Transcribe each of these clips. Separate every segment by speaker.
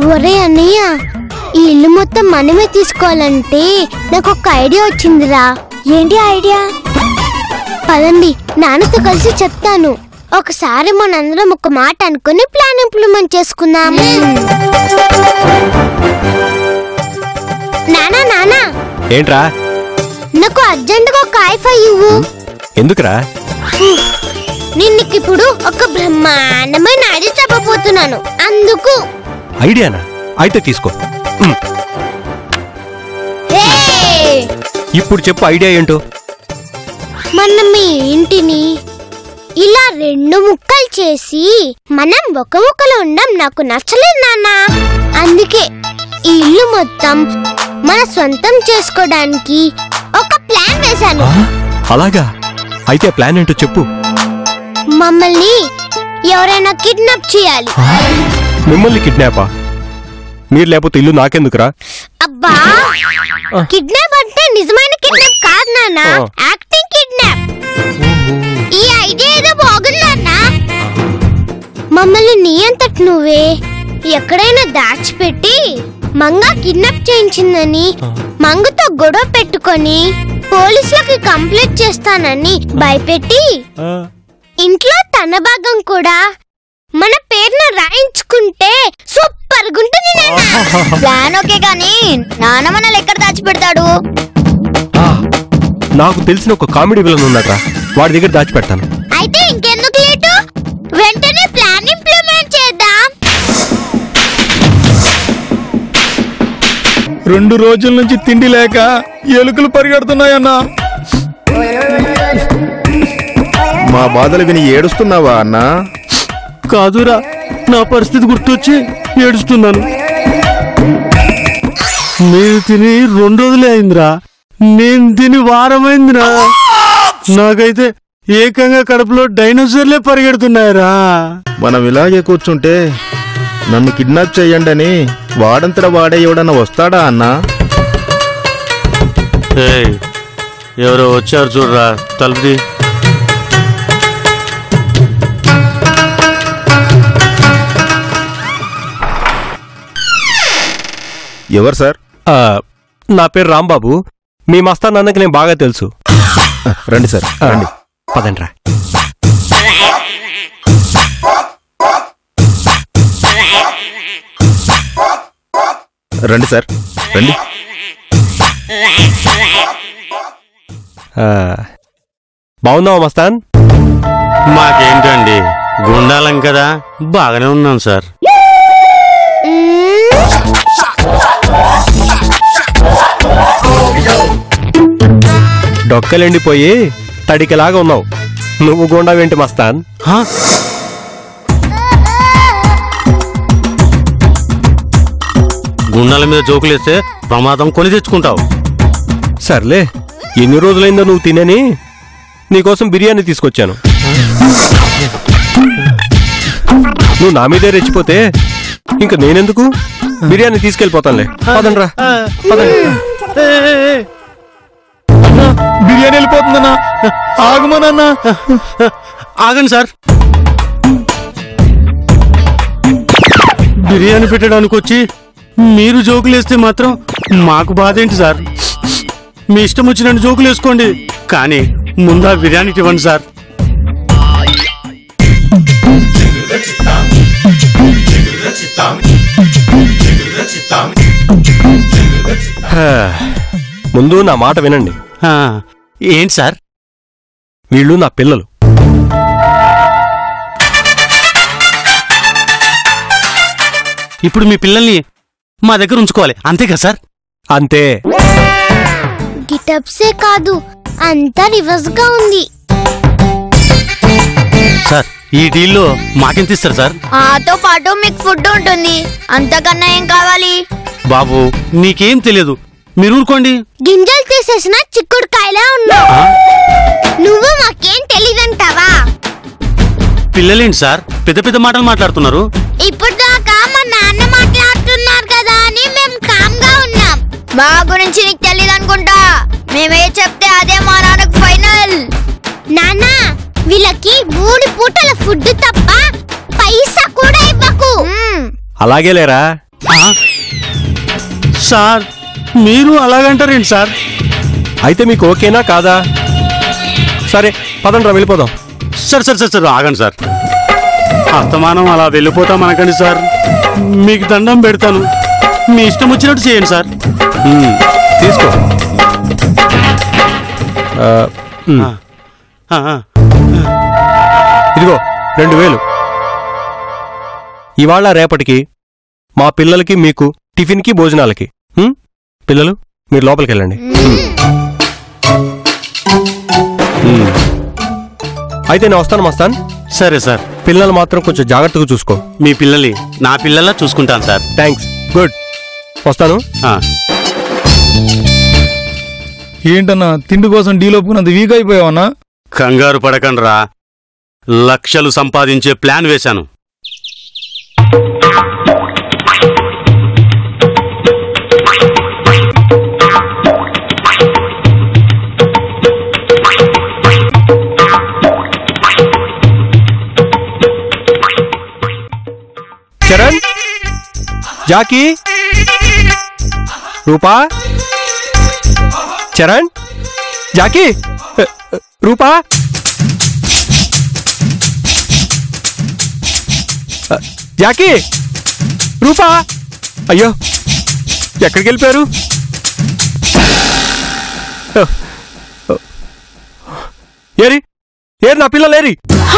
Speaker 1: ఒరే అన్నయ్య ఈ ఇల్లు మొత్తం మనమే తీసుకోవాలంటే నాకు ఒక ఐడియా వచ్చిందిరా ఏంటి ఐడియా పదండి నాన్నతో కలిసి చెప్తాను ఒకసారి మనందరం ఒక మాట అనుకుని ప్లాన్ ఇంప్లిమెంట్ చేసుకుందాం నానా నానా
Speaker 2: ఏంట్రా
Speaker 1: నాకు అర్జెంటుగా ఒక ఐఫై ఇవ్వు
Speaker 2: ఎందుకురా
Speaker 1: నేను నీకు ఇప్పుడు ఒక బ్రహ్మాండమైన ఐడియా చెప్పబోతున్నాను అందుకు
Speaker 2: ఐడియానా అయితే తీసుకో ఉమ్,
Speaker 1: ఏయ్!
Speaker 2: ఇప్పుడు చెప్పు ఐడియా ఏంటో
Speaker 1: మనం ఈ ఇంటిని ఇలా రెండు ముక్కలు చేసి మనం ఒక ముక్కలో ఉండం నాకు నచ్చలేదు నాన్న అందుకే ఈ ఇల్లు మొత్తం మన సొంతం చేసుకోవడానికి ఒక ప్లాన్ వేశాను
Speaker 2: ఆ, అలాగా అయితే ఆ ప్లాన్ ఏంటో చెప్పు
Speaker 1: మమ్మల్ని ఎవరైనా కిడ్నాప్ చేయాలి
Speaker 2: ఆ, మిమ్మల్ని కిడ్నాపా మీరు లేకపోతే ఇల్లు నాకెందుకురా
Speaker 1: అబ్బా కిడ్నాప్ అంటే నిజమైన కిడ్నాప్ కాదు నాన్న
Speaker 2: ఆ.
Speaker 1: యాక్టింగ్ కిడ్నాప్ ఈ ఐడియా ఏదో బాగుంది నాన్న మమ్మల్ని నీ అంతట నువ్వే ఎక్కడైనా దాచిపెట్టి మంగ కిడ్నాప్ చేయించిందని మంగతో గొడవ పెట్టుకొని పోలీసులకి కంప్లైంట్ చేస్తానని భయపెట్టి ఇంట్లో తన భాగం కూడా మన పేరును రాయించుకుంటే సూపర్ గుంటుంది నాన్న
Speaker 3: ప్లాన్ ఓకే గాని నాన్న మనల్ని ఎక్కడ దాచిపెడతాడు
Speaker 2: ఆ, నాకు తెలిసిన ఒక కామెడీ విలన్ ఉన్నాడ్రా వాడి దగ్గర దాచిపెడతాను
Speaker 1: అయితే ఇంకెందుకు లేటు వెంటనే ప్లాన్ ఇంప్లిమెంట్ చేద్దాం
Speaker 4: రెండు రోజుల నుంచి తిండి లేక ఎలుకలు పరిగెడుతున్నాయన్నా
Speaker 5: మా బాధలు విని ఏడుస్తున్నావా అన్నా
Speaker 6: కాదురా నా పరిస్థితి గుర్తొచ్చి ఏడుస్తున్నాను మీరు తిని రెండు రోజులే అయిందిరా నేను తిని వారమైందిరా నాకైతే ఏకంగా కడుపులో డైనోసార్లే పరిగెడుతున్నాయరా
Speaker 5: మనం ఇలాగే కూర్చుంటే నన్ను కిడ్నాప్ చేయండి అని వాడంతట వాడే ఎవడన్నా వస్తాడా అన్నా
Speaker 6: ఏయ్, ఎవరో వచ్చారు చూడరా తలుపుది
Speaker 5: ఎవరు సార్
Speaker 2: ఆ, నా పేరు రాంబాబు మీ మస్తానన్నకి నేను బాగా తెలుసు
Speaker 5: రండి సార్
Speaker 2: ఆ,
Speaker 5: రండి
Speaker 2: పదండ్రా
Speaker 5: రండి సార్ రండి
Speaker 2: ఆ, బాగున్నావా మస్తాన్
Speaker 6: మాకేంటండి గుండాలం కదా బాగానే ఉన్నాం సార్
Speaker 2: డొక్కలెండిపోయి తడికలాగా ఉన్నావు నువ్వు గుండా వెంటి మస్తాన్
Speaker 6: హా? గుండాల మీద జోకులేస్తే ప్రమాదం కొని తెచ్చుకుంటావు
Speaker 2: సర్లే ఎన్ని రోజులైందో నువ్వు తినని నీకోసం బిర్యానీ తీసుకొచ్చాను నువ్వు నా మీదే రెచ్చిపోతే ఇంక నేనెందుకు బిర్యానీ తీసుకెళ్ళిపోతానులే పదండ్రా పదండి
Speaker 4: అన్నా బిర్యానీ వెళ్ళిపోతుందన్నా ఆగమనన్నా
Speaker 6: ఆగండి సార్ బిర్యానీ పెట్టడానికి వచ్చి మీరు జోకులు వేస్తే మాత్రం మాకు బాధ ఏంటి సార్ మీ ఇష్టం వచ్చినట్టు జోకులు వేసుకోండి కానీ ముందా బిర్యానీ ఇవ్వండి సార్
Speaker 2: హా, ముందు నా మాట వినండి
Speaker 6: ఆ, ఏంటి సార్
Speaker 2: వీళ్ళు నా పిల్లలు
Speaker 6: ఇప్పుడు మీ పిల్లల్ని మా దగ్గర ఉంచుకోవాలి అంతే కదా సార్
Speaker 2: అంతే
Speaker 1: గిటప్సే కాదు అంతా రివర్స్ గా ఉంది
Speaker 6: సార్ ఈ డీల్లో మాకెంత ఇస్తారు సార్
Speaker 3: ఆతో పాటు మీకు ఫుడ్ ఉంటుంది అంతకన్నా ఏం కావాలి
Speaker 6: బాబు నీకేం తెలియదు మీరు ఊరుకోండి
Speaker 1: గింజలు తీసేసిన చిక్కుడుకాయలా ఉన్నావు
Speaker 6: ఆ,
Speaker 1: నువ్వు మాకేం తెలియదంటావా
Speaker 6: పిల్లలేంటి సార్ పెద్ద పెద్ద మాటలు మాట్లాడుతున్నారు
Speaker 1: ఇప్పుడు దాకా మా నాన్న మాట్లాడుతున్నారు కదా అని మేము కామ్ గా ఉన్నాం
Speaker 3: మా గురించి నీకు తెలియదు అనుకుంటా మేమే చెప్తే అదే మా నాన్నకు ఫైనల్
Speaker 1: నాన్న వీళ్ళకి మూడు పూటల ఫుడ్ తప్ప పైసా కూడా ఇవ్వకు
Speaker 2: అలాగే లేరా
Speaker 6: ఆ? సార్ మీరు అలాగంటారేంటి సార్
Speaker 2: అయితే మీకు ఓకేనా కాదా సరే పదండ్రా వెళ్ళిపోదాం
Speaker 6: సరే సరే సరే సరే ఆగండి సార్ అస్తమానం అలా వెళ్ళిపోతాం అనకండి సార్ మీకు దండం పెడతాను మీ ఇష్టం వచ్చినట్టు చేయండి సార్
Speaker 2: ఉమ్, తీసుకో ఆ, ఉమ్,
Speaker 6: ఆ, ఆ.
Speaker 2: ఇదిగో రెండు వేలు ఇవాళ రేపటికి మా పిల్లలకి మీకు టిఫిన్కి భోజనాలకి ఉమ్, పిల్లలు మీరు లోపలికి వెళ్ళండి ఉమ్. ఉమ్. అయితే నేను వస్తాను మస్తాన్
Speaker 6: సరే సార్
Speaker 2: పిల్లలు మాత్రం కొంచెం జాగ్రత్తగా చూసుకో
Speaker 6: మీ పిల్లల్ని నా పిల్లల్లా చూసుకుంటాను సార్
Speaker 2: థ్యాంక్స్ గుడ్ వస్తాను
Speaker 6: ఆ,
Speaker 4: ఏంటన్నా తిండి కోసం డీల్ ఒప్పుకున్నంత వీక్ అయిపోయావన్నా
Speaker 6: కంగారు పడకండి రా లక్షలు సంపాదించే ప్లాన్ వేశాను
Speaker 2: చరణ్ జాకీ రూపా చరణ్ జాకీ అ, అ, రూపా అ, జాకీ రూపా అయ్యో ఎక్కడికి వెళ్ళిపోయారు అ, అ. ఏరి ఏరి నా పిల్లలేరి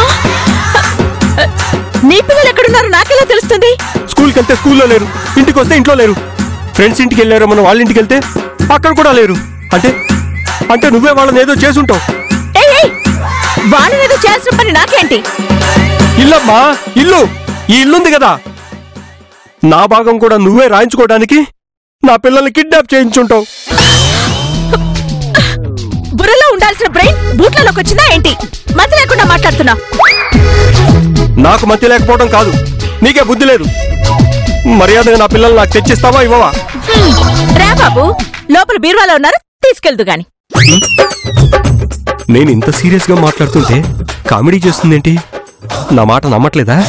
Speaker 7: నీ పిల్లలు ఎక్కడున్నారు నాకెలా తెలుస్తుంది
Speaker 2: స్కూల్కి వెళ్తే స్కూల్లో లేరు ఇంటికి వస్తే ఇంట్లో లేరు ఫ్రెండ్స్ ఇంటికి వెళ్ళారు మనం వాళ్ళ ఇంటికి వెళ్తే అక్కడ కూడా లేరు అంటే అంటే నువ్వే వాళ్ళని ఏదో చేసుంటావు
Speaker 7: ఏయ్, ఏయ్, వాళ్ళనేదో చేసిన పని నాకేంటి
Speaker 2: ఇల్లమ్మా ఇల్లు ఈ ఇల్లుంది కదా నా భాగం కూడా నువ్వే రాయించుకోవడానికి నా పిల్లల్ని కిడ్నాప్ చేయించుంటావు
Speaker 7: బుర్రలో ఉండాల్సిన బ్రెయిన్ బూట్లలోకి వచ్చిందా ఏంటి మతి లేకుండా మాట్లాడుతున్నా
Speaker 2: నాకు మతి లేకపోవడం కాదు నీకే బుద్ధి లేదు మర్యాదగా నా పిల్లల్ని నాకు తెచ్చిస్తావా ఇవ్వవా
Speaker 7: రా బాబు లోపల బీరువాలో ఉన్నారు తీసుకెళ్దు గాని
Speaker 2: నేను ఇంత సీరియస్ గా మాట్లాడుతుంటే కామెడీ చేస్తుందేంటి నా మాట నమ్మట్లేదా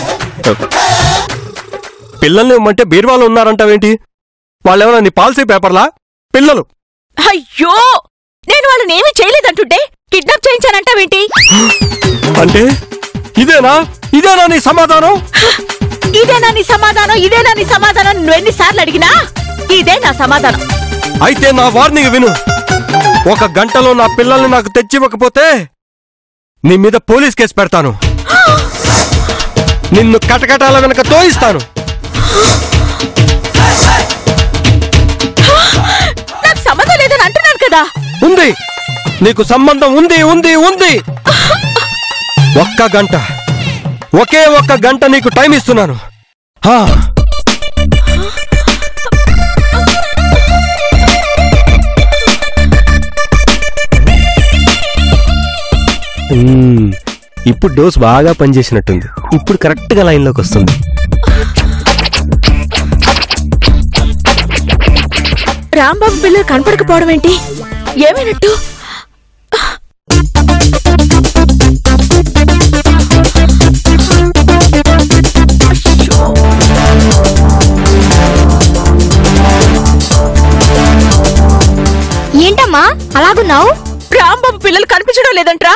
Speaker 2: పిల్లల్ని ఇవ్వమంటే బీర్వాలో ఉన్నారంటావేంటి వాళ్ళేమన్నా నీ పాలసీ పేపర్లా పిల్లలు
Speaker 7: అయ్యో నేను వాళ్ళని ఏమీ చేయలేదంటుంటే కిడ్నాప్ చేయించానంటావేంటి
Speaker 2: అంటే ఇదేనా ఇదేనా నీ సమాధానం
Speaker 7: ఇదేనా నీ సమాధానం ఇదేనా నీ సమాధానం నువ్వెన్నిసార్లు అడిగినా ఇదే నా సమాధానం
Speaker 2: అయితే నా వార్నింగ్ విను ఒక గంటలో నా పిల్లల్ని నాకు తెచ్చివ్వకపోతే నీ మీద పోలీస్ కేసు పెడతాను నిన్ను కటకటాల వెనక తోయిస్తాను
Speaker 7: నాకు సంబంధం లేదని అంటున్నాను కదా
Speaker 2: ఉంది నీకు సంబంధం ఉంది ఉంది ఉంది ఒక్క గంట ఒకే ఒక్క గంట నీకు టైం ఇస్తున్నాను హా. మ్మ్. ఇప్పుడు డోస్ బాగా పనిచేసినట్టుంది ఇప్పుడు కరెక్ట్గా లైన్లోకి వస్తుంది
Speaker 7: రాంబాబు పిల్లలు కనపడకపోవడం ఏంటి ఏమైనట్టు
Speaker 1: ఏంటమ్మా అలాగున్నావు
Speaker 7: రాంబాబు పిల్లలు కనిపించడం లేదంట్రా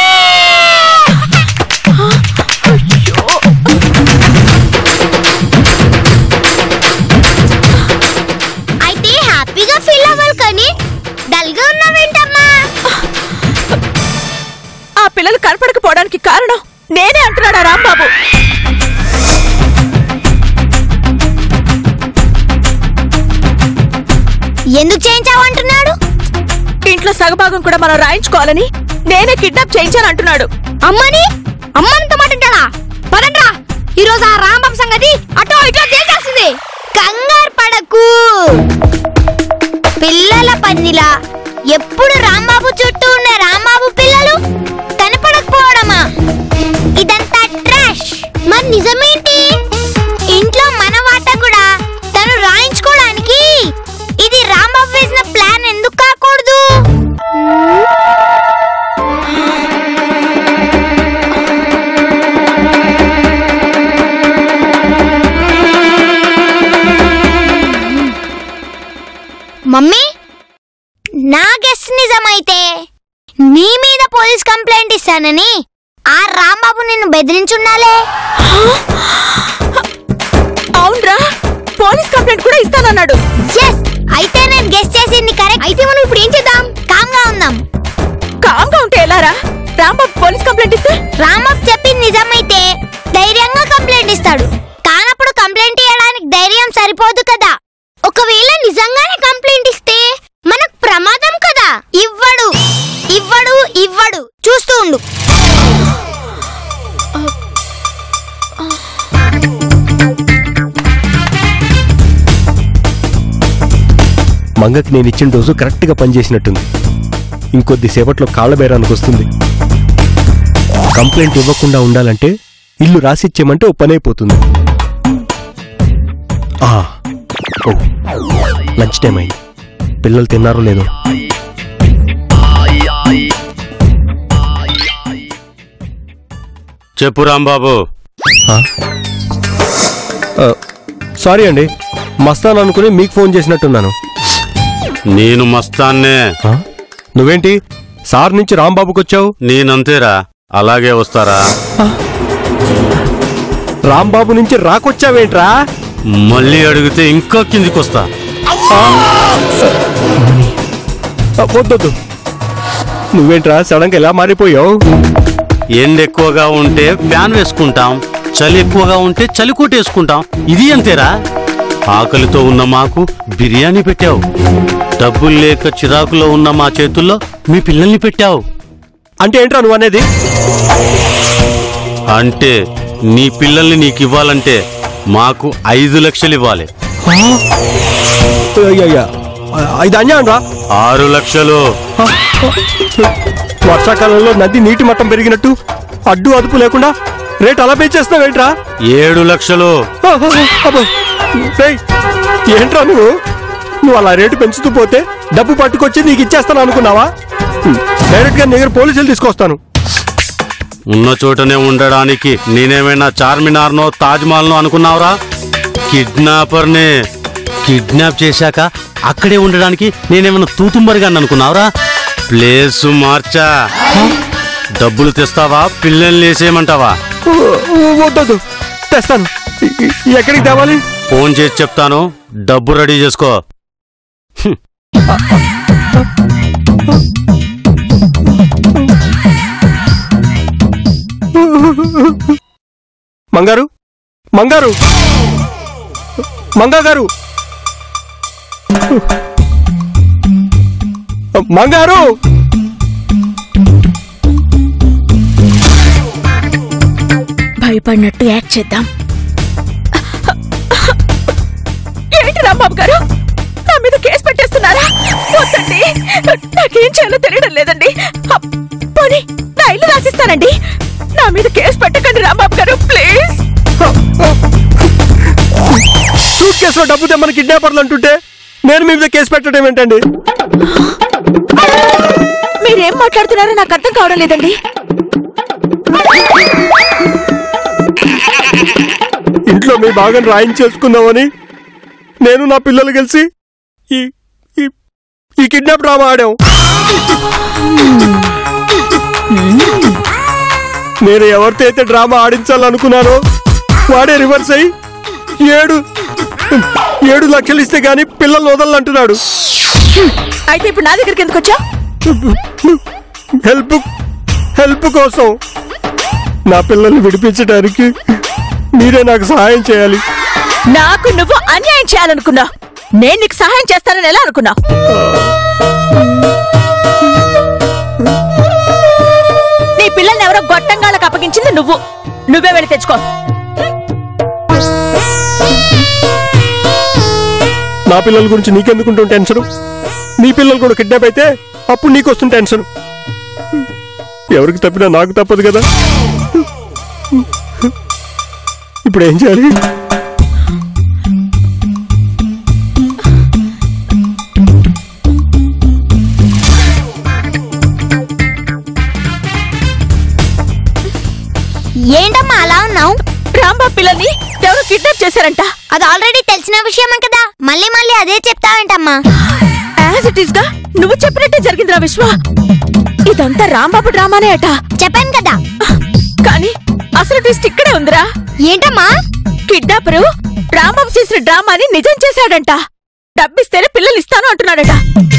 Speaker 1: అయితే హ్యాపీగా ఫీల్ అవ్వాలి కానీ డల్ గా ఉన్నావేంటమ్మా
Speaker 7: ఆ పిల్లలు కనపడకపోవడానికి కారణం నేనే అంటున్నాడా రాంబాబు
Speaker 1: ఎందుకు చేయించావంటున్నాడు
Speaker 7: ఇంట్లో సగభాగం కూడా మనం రాయించుకోవాలని నేనే కిడ్నాప్ చేయించాను అంటున్నాడు
Speaker 1: అమ్మని అమ్మనితో మాట్లాడా పదండ్రా ఈ రోజు ఆ రాంబాబు సంగతి అటో ఇటో తేల్చాల్సిందే కంగారు పడకు పిల్లల పన్నిలా ఎప్పుడు రాంబాబు చుట్టూ ఉండే రాంబాబు పిల్లలు కనపడకపోవడమా ఇదంతా ట్రాష్ మరి నిజమేంటి ఇంట్లో మన వాట కూడా తను రాయించుకోవడానికి ఇది రాంబాబు వేసిన ప్లాన్ ఎందుకు కాకూడదు
Speaker 3: మమ్మీ నా గెస్ట్ నిజమైతే నీ మీద పోలీస్ కంప్లైంట్ ఇస్తానని ఆ రాంబాబు నిన్ను బెదిరించుండాలే
Speaker 7: అవునరా పోలీస్ కంప్లైంట్ కూడా ఇస్తానన్నాడు
Speaker 3: ఎస్ అయితే నేను గెస్ట్ చేసింది కరెక్ట్ అయితే మనం ఇప్పుడు ఏం చేద్దాం కామ్గా ఉందాం
Speaker 7: కామ్గా ఉంటే ఎలారా రాంబాబు పోలీస్ కంప్లైంట్ ఇస్తే
Speaker 3: రాంబాబు చెప్పింది నిజమైతే ధైర్యంగా కంప్లైంట్ ఇస్తాడు కానప్పుడు కంప్లైంట్ ఇవ్వడానికి ధైర్యం సరిపోదు కదా ఒకవేళ నిజంగానే కంప్లైంట్ ఇస్తే మనకు ప్రమాదం కదా ఇవ్వడు ఇవ్వడు ఇవ్వడు చూస్తూ ఉండు
Speaker 2: మంగకి నేను ఇచ్చిన డోసు కరెక్ట్గా పనిచేసినట్టుంది ఇంకొద్ది సేపట్లో కాళ్ళ బేరానికి వస్తుంది కంప్లైంట్ ఇవ్వకుండా ఉండాలంటే ఇల్లు రాసిచ్చేయమంటే ఓ పని అయిపోతుంది ఆ, ఓ లంచ్ టైం అయింది పిల్లలు తిన్నారో లేదో
Speaker 6: చెప్పు రాంబాబు
Speaker 2: ఆ? ఆ, సారీ అండి మస్తాన్ అనుకుని మీకు ఫోన్ చేసినట్టున్నాను
Speaker 6: నేను మస్తాన్నే
Speaker 2: ఆ? నువ్వేంటి సార్ నుంచి రాంబాబుకి వచ్చావు
Speaker 6: నేనంతేరా అలాగే వస్తారా
Speaker 2: రాంబాబు నుంచి రాకొచ్చావేంట్రా
Speaker 6: మళ్ళీ అడిగితే ఇంకా కిందికి వస్తా
Speaker 2: ఆ, వద్దొద్దు నువ్వేంట్రా సడన్ గా ఎలా మారిపోయావు
Speaker 6: ఎండ ఎక్కువగా ఉంటే ఫ్యాన్ వేసుకుంటాం చలి ఎక్కువగా ఉంటే చలి వేసుకుంటాం ఇది అంతేరా ఆకలితో ఉన్న మాకు బిర్యానీ పెట్టావు డబ్బులు లేక చిరాకులో ఉన్న మా చేతుల్లో మీ పిల్లల్ని పెట్టావు
Speaker 2: అంటే ఏంట్రా నువ్వు అనేది
Speaker 6: అంటే నీ పిల్లల్ని నీకు ఇవ్వాలంటే మాకు ఐదు లక్షలు ఇవ్వాలి
Speaker 2: అయ్యయ్యా, ఇది అన్యాయం రా
Speaker 6: ఆరు లక్షలు
Speaker 2: వర్షాకాలంలో నది నీటి మట్టం పెరిగినట్టు అడ్డు అదుపు లేకుండా రేట్ అలా పెంచేస్తున్నావేంట్రా
Speaker 6: ఏడు లక్షలు
Speaker 2: అబ్బో, రేయ్, ఏంట్రా నువ్వు నువ్వు అలా రేటు పెంచుతూ పోతే డబ్బు పట్టుకొచ్చి నీకు ఇచ్చేస్తాను అనుకున్నావా డైరెక్ట్ గా నీ దగ్గర పోలీసులు తీసుకొస్తాను
Speaker 6: ఉన్న చోటనే ఉండడానికి నేనేమైనా చార్మినార్నో తాజ్మహల్నో అనుకున్నావురా కిడ్నాపర్నే కిడ్నాప్ చేశాక అక్కడే ఉండడానికి నేనేమైనా తూతుంబరిగా అనుకున్నావురా ప్లేస్ మార్చా డబ్బులు తెస్తావా పిల్లల్ని వేసేయమంటావా
Speaker 2: వద్దొద్దు తెస్తాను ఎ- ఎ- ఎక్కడికి తేవాలి
Speaker 6: ఫోన్ చేసి చెప్తాను డబ్బు రెడీ చేసుకో
Speaker 2: మంగారు మంగారు మంగా గారు మంగారు
Speaker 7: భయపడినట్టు యాక్ట్ చేద్దాం ఏంటి రాంబాబు గారు నా మీద కేసు పెట్టేస్తున్నారా వద్దండి నాకేం చేయాలో తెలియడం లేదండి అ, పోనీ నా ఇల్లు రాసిస్తానండి నా మీద కేసు పెట్టకండి రాంబాబు గారు ప్లీజ్
Speaker 2: సూట్ కేసులో డబ్బు తెమ్మని కిడ్నాపర్లు అంటుంటే నేను మీ మీద కేసు పెట్టడం ఏంటండి
Speaker 7: మీరేం మాట్లాడుతున్నారో నాకు అర్థం కావడం లేదండి
Speaker 2: ఇంట్లో మీ భాగం రాయించేసుకుందామని నేను నా పిల్లలు కలిసి ఈ ఈ- ఈ కిడ్నాప్ డ్రామా ఆడాం నేను ఎవరితో అయితే డ్రామా ఆడించాలనుకున్నానో వాడే రివర్స్ అయి ఏడు ఏడు లక్షలు ఇస్తే గాని పిల్లలు వదలంటున్నాడు
Speaker 7: అయితే ఇప్పుడు నా దగ్గరికి ఎందుకు వచ్చా
Speaker 2: హెల్ప్ హెల్ప్ కోసం నా పిల్లల్ని విడిపించడానికి మీరే నాకు సహాయం చేయాలి
Speaker 7: నాకు నువ్వు అన్యాయం చేయాలనుకున్నా నేను నీకు సహాయం చేస్తానని ఎలా అనుకున్నా నీ పిల్లల్ని ఎవరో గొట్టంగాళ్ళకి అప్పగించింది నువ్వు నువ్వే వెళ్ళి తెచ్చుకో
Speaker 2: నా పిల్లల గురించి నీకెందుకుంటుంది టెన్షన్ నీ పిల్లలు కూడా కిడ్నాప్ అయితే అప్పుడు నీకు వస్తుంది టెన్షన్ ఎవరికి తప్పినా నాకు తప్పదు కదా ఇప్పుడు ఏం చేయాలి
Speaker 3: ఏంటమ్మా అలా ఉన్నావు
Speaker 7: రాంబాబు పిల్లల్ని ఎవరో కిడ్నాప్ చేశారంట
Speaker 3: అది ఆల్రెడీ తెలిసిన విషయమే కదా మళ్ళీ మళ్ళీ అదే చెప్తావేంటమ్మా
Speaker 7: యాజ్ ఇట్ ఈస్ గా నువ్వు చెప్పినట్టే జరిగిందిరా విశ్వ ఇదంతా రాంబాబు డ్రామానే అట
Speaker 3: చెప్పాను కదా
Speaker 7: కానీ అసలు ట్విస్ట్ ఇక్కడే ఉందిరా
Speaker 3: ఏంటమ్మా
Speaker 7: కిడ్నాపరు రాంబాబు చేసిన డ్రామాని నిజం చేశాడంట డబ్బిస్తేనే పిల్లలు ఇస్తాను అంటున్నాడట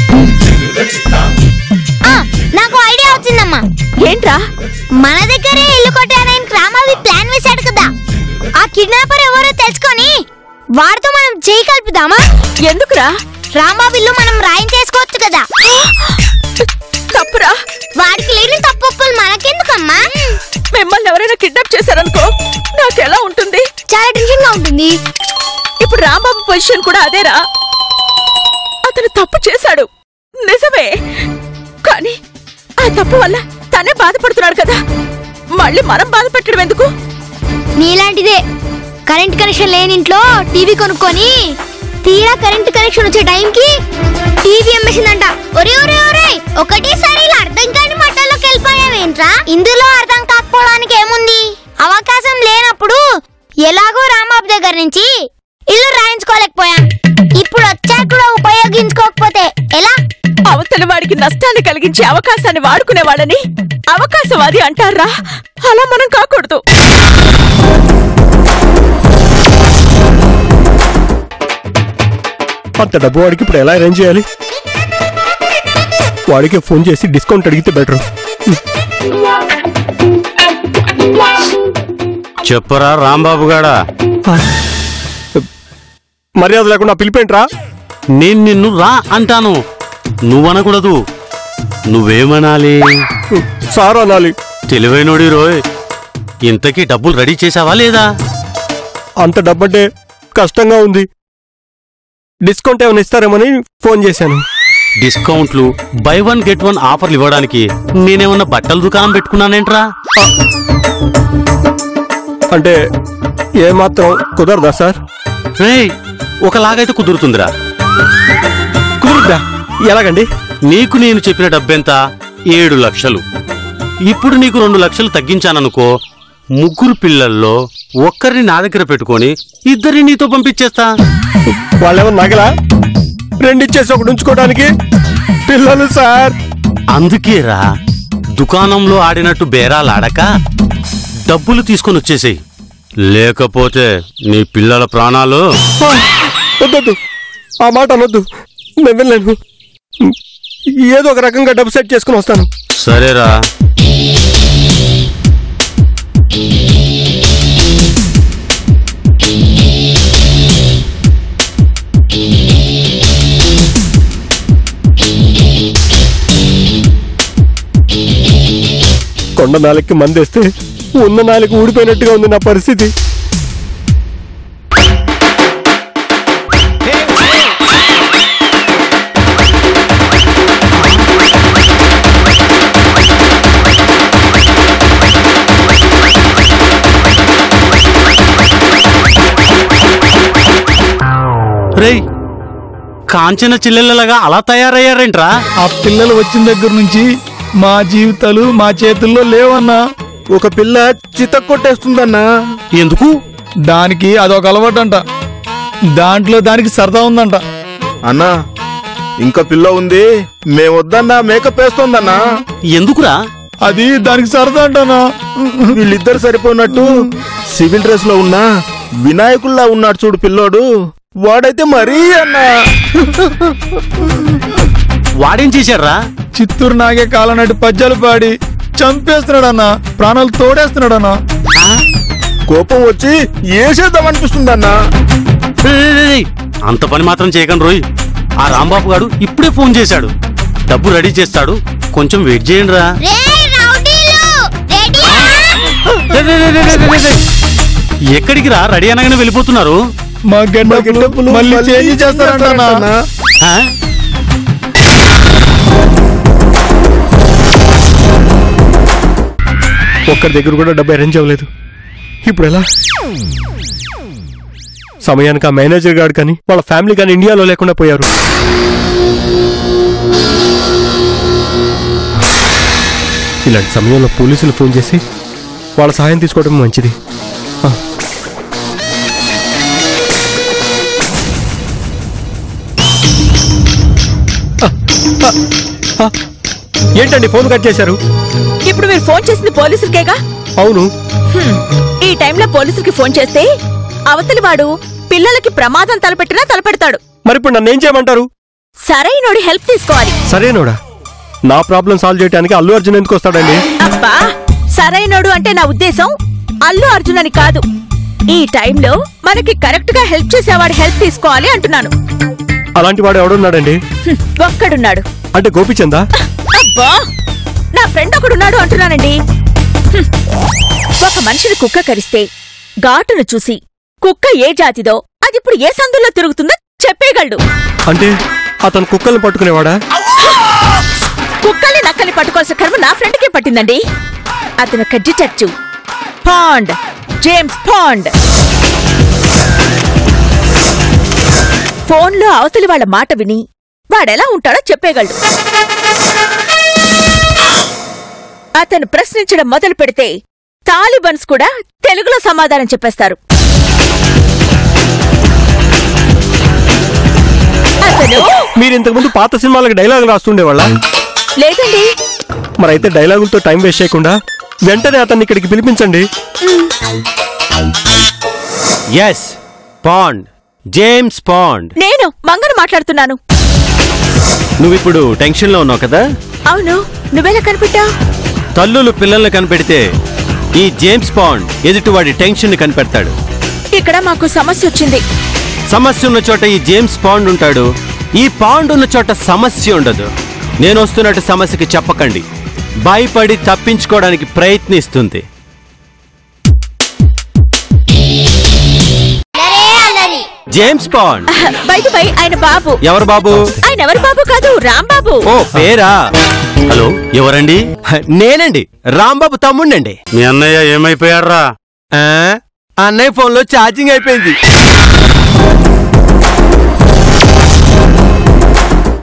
Speaker 3: ఆ, నాకు ఐడియా వచ్చిందమ్మా
Speaker 7: ఏంట్రా
Speaker 3: మన దగ్గరే ఇల్లు కొట్టానని రామావి ప్లాన్ వేశాడు కదా ఆ కిడ్నాపర్ ఎవరో తెలుసుకొని వాడితో మనం చేయి కలుపుదామా
Speaker 7: ఎందుకురా
Speaker 3: రాంబాబు ఇల్లు మనం రాయించేసుకోవచ్చు కదా
Speaker 7: తప్పురా
Speaker 3: వాడికి లేని తప్పులు మనకెందుకమ్మా
Speaker 7: మిమ్మల్ని ఎవరైనా కిడ్నాప్ చేశారనుకో నాకెలా ఉంటుంది
Speaker 3: చాలా టెన్షన్ గా ఉంటుంది
Speaker 7: ఇప్పుడు రాంబాబు పొజిషన్ కూడా అదేరా అతను తప్పు చేశాడు నిజమే కానీ ఆ తప్పు వల్ల తనే బాధపడుతున్నాడు కదా మళ్ళీ మనం బాధపెట్టడం ఎందుకు
Speaker 3: నీలాంటిదే కరెంట్ కనెక్షన్ లేని ఇంట్లో టీవీ కొనుక్కొని తీరా కరెంట్ కనెక్షన్ వచ్చే టైంకి టీవీ అమ్మేసిందంట ఒరే ఒరే ఒరే ఒకటేసారి ఇలా అర్థం కాని మట్టల్లోకి వెళ్ళిపోయావేంట్రా ఇందులో అర్థం కాకపోవడానికి ఏముంది అవకాశం లేనప్పుడు ఎలాగో రాంబాబు దగ్గర నుంచి ఇల్లు రాయించుకోలేకపోయాం ఇప్పుడు వచ్చాక కూడా ఉపయోగించుకోకపోతే ఎలా
Speaker 7: అవతలి వాడికి నష్టాన్ని కలిగించే అవకాశాన్ని వాడుకునే వాళ్ళని అవకాశవాది అంటారా అలా మనం కాకూడదు
Speaker 2: అంత డబ్బు వాడికి ఇప్పుడు ఎలా అరేంజ్ చేయాలి వాడికి ఫోన్ చేసి డిస్కౌంట్ అడిగితే బెటర్
Speaker 6: చెప్పరా రాంబాబు గాడా
Speaker 2: మర్యాద లేకుండా పిలిపేంట్రా
Speaker 6: నేను నిన్ను రా అంటాను నువ్వనకూడదు నువ్వేమనాలి
Speaker 2: సార్ అనాలి
Speaker 6: తెలివైనోడి రోయ్ ఇంతకీ డబ్బులు రెడీ చేసావా లేదా
Speaker 2: అంత డబ్బంటే కష్టంగా ఉంది డిస్కౌంట్ ఏమైనా ఇస్తారేమని ఫోన్ చేశాను
Speaker 6: డిస్కౌంట్లు బై వన్ గెట్ వన్ ఆఫర్లు ఇవ్వడానికి నేనేమన్నా బట్టల దుకాణం పెట్టుకున్నానేంట్రా
Speaker 2: అంటే ఏమాత్రం కుదరదా సార్
Speaker 6: రేయ్ ఒకలాగైతే కుదురుతుందిరా
Speaker 2: కుదురుద్దా ఎలాగండి
Speaker 6: నీకు నేను చెప్పిన డబ్బెంత ఏడు లక్షలు ఇప్పుడు నీకు రెండు లక్షలు తగ్గించాననుకో ముగ్గురు పిల్లల్లో ఒక్కరిని నా దగ్గర పెట్టుకొని ఇద్దరిని నీతో పంపించేస్తా
Speaker 2: వాళ్ళేమో నగలా రెండిచ్చేసి ఒకటి ఉంచుకోవడానికి పిల్లలు సార్
Speaker 6: అందుకేరా దుకాణంలో ఆడినట్టు బేరాలు ఆడక డబ్బులు తీసుకొని వచ్చేసేయ్ లేకపోతే నీ పిల్లల ప్రాణాలు
Speaker 2: ఆ, వద్దొద్దు ఆ మాట అనొద్దు నేను వెళ్ళలేను ఏదో ఒక రకంగా డబ్బు సెట్ చేసుకుని వస్తాను
Speaker 6: సరేరా
Speaker 2: కొండ నాలుగుకి మందేస్తే ఉన్న నాలుగు ఊడిపోయినట్టుగా ఉంది నా పరిస్థితి
Speaker 6: రేయ్ కాంచన చిల్లెలలాగా అలా తయారయ్యారేంట్రా
Speaker 4: ఆ పిల్లలు వచ్చిన దగ్గర నుంచి మా జీవితాలు మా చేతుల్లో లేవన్నా
Speaker 5: ఒక పిల్ల చిత కొట్టేస్తుందన్నా
Speaker 6: ఎందుకు
Speaker 4: దానికి అదొక అలవాటంట దాంట్లో దానికి సరదా ఉందంట
Speaker 5: అన్నా ఇంకా పిల్ల ఉంది మేమొద్దన్నా మేకప్ వేస్తోందన్నా
Speaker 6: ఎందుకురా
Speaker 4: అది దానికి సరదా అంటనా
Speaker 5: వీళ్ళిద్దరు సరిపోయినట్టు సివిల్ డ్రెస్ లో ఉన్న వినాయకుల్లా ఉన్నాడు చూడు పిల్లోడు వాడైతే మరీ అన్నా
Speaker 6: వాడేం చేశాడ్రా
Speaker 4: చిత్తూరు నాగే కాలనాటి పద్యాలు పాడి చంపేస్తున్నాడన్న ప్రాణాలు తోడేస్తున్నాడన్నా
Speaker 5: కోపం వచ్చి ఏసేద్దామనిపిస్తుందన్నా
Speaker 6: రేయ్, రేయ్, రేయ్, అంత పని మాత్రం చేయకండి రోయ్ ఆ రాంబాబు గారు ఇప్పుడే ఫోన్ చేశాడు డబ్బు రెడీ చేస్తాడు కొంచెం వెయిట్ చేయండి రా
Speaker 3: రేయ్ రౌడీలు రెడీయా
Speaker 6: ఎక్కడికి రా రెడీ అనగానే వెళ్ళిపోతున్నారు
Speaker 4: మా
Speaker 5: మా
Speaker 4: గెడ్డప్పులు
Speaker 5: గిడ్డప్పులు
Speaker 4: మళ్ళీ
Speaker 5: మళ్ళీ
Speaker 4: చేంజ్ చేస్తారంటనా
Speaker 5: చేస్తారంటన్నా.
Speaker 6: ఆ?
Speaker 2: ఒక్కరి దగ్గర కూడా డబ్బు అరేంజ్ అవ్వలేదు ఇప్పుడు ఎలా సమయానికి ఆ మేనేజర్ గారు కానీ వాళ్ళ ఫ్యామిలీ కానీ ఇండియాలో లేకుండా పోయారు ఇలాంటి సమయంలో పోలీసులు ఫోన్ చేసి వాళ్ళ సహాయం తీసుకోవడం మంచిది ఆ. ఆ, ఏంటండి ఫోన్ కట్ చేశారు
Speaker 7: ఇప్పుడు మీరు ఫోన్ చేసింది పోలీసులకేగా
Speaker 2: అవును
Speaker 7: హ్మ్. ఈ టైంలో పోలీసులకి ఫోన్ చేస్తే అవతలి వాడు పిల్లలకి ప్రమాదం తలపెట్టినా తలపెడతాడు
Speaker 2: మరి ఇప్పుడు నన్ను ఏం చేయమంటారు
Speaker 7: సరైనోడి హెల్ప్ తీసుకోవాలి
Speaker 2: సరేనోడా నా ప్రాబ్లం సాల్వ్ చేయడానికి అల్లు అర్జున్ ఎందుకు వస్తాడండి
Speaker 7: అబ్బా సరైనోడు అంటే నా ఉద్దేశం అల్లు అర్జున్ అని కాదు ఈ టైంలో మనకి కరెక్ట్ గా హెల్ప్ చేసేవాడి హెల్ప్ తీసుకోవాలి అంటున్నాను
Speaker 2: అలాంటి వాడు ఎవడున్నాడండి
Speaker 7: హ్మ్. ఒక్కడున్నాడు
Speaker 2: అంటే గోపిచందా
Speaker 7: అబ్బా నా ఫ్రెండ్ ఒకడున్నాడు అంటున్నానండి హ్మ్. ఒక మనిషిని కుక్క కరిస్తే ఘాటును చూసి కుక్క ఏ జాతిదో అది ఇప్పుడు ఏ సందులో తిరుగుతుందో చెప్పేయగలడు
Speaker 2: అంటే అతను కుక్కల్ని పట్టుకునేవాడా
Speaker 7: కుక్కల్ని నక్కల్ని పట్టుకోవాల్సిన కర్మ నా ఫ్రెండ్కే పట్టిందండి అతను ఒక డిటెక్టివ్ పాండ్ జేమ్స్ పాండ్ ఫోన్లో అవతలి వాళ్ళ మాట విని వాడెలా ఉంటాడో చెప్పేయగలడు అతను ప్రశ్నించడం మొదలు పెడితే తాలిబన్స్ కూడా తెలుగులో సమాధానం చెప్పేస్తారు అతను
Speaker 2: మీరు ఇంతకుముందు పాత సినిమాలకు డైలాగులు రాస్తుండేవాళ్ళ
Speaker 7: లేదండి
Speaker 2: మరి అయితే డైలాగులతో టైం వేస్ట్ చేయకుండా వెంటనే అతన్ని ఇక్కడికి పిలిపించండి
Speaker 6: ఎస్ పాండ్ జేమ్స్ పాండ్
Speaker 7: నేను మంగను మాట్లాడుతున్నాను
Speaker 6: నువ్విప్పుడు టెన్షన్లో ఉన్నావు కదా
Speaker 7: అవును నువ్వెలా కనిపెట్టావు
Speaker 6: తల్లులు పిల్లల్ని కనిపెడితే ఈ జేమ్స్ పాండ్ ఎదుటివాడి టెన్షన్ కనిపెడతాడు
Speaker 7: ఇక్కడ మాకు సమస్య వచ్చింది
Speaker 6: సమస్య ఉన్న చోట ఈ జేమ్స్ పాండ్ ఉంటాడు ఈ పాండ్ ఉన్న చోట సమస్య ఉండదు నేను వస్తున్నట్టు సమస్యకి చెప్పకండి భయపడి తప్పించుకోవడానికి ప్రయత్నిస్తుంది జేమ్స్ పాండ్
Speaker 7: బయట బై ఆయన బాబు
Speaker 6: ఎవరు బాబు
Speaker 7: ఆయన ఎవరి బాబు కాదు రాంబాబు
Speaker 6: ఓ పేరా హలో ఎవరండి నేనండి రాంబాబు తమ్ముండండి మీ అన్నయ్య ఏమైపోయాడ్రా అన్నయ్య ఫోన్ లో ఛార్జింగ్ అయిపోయింది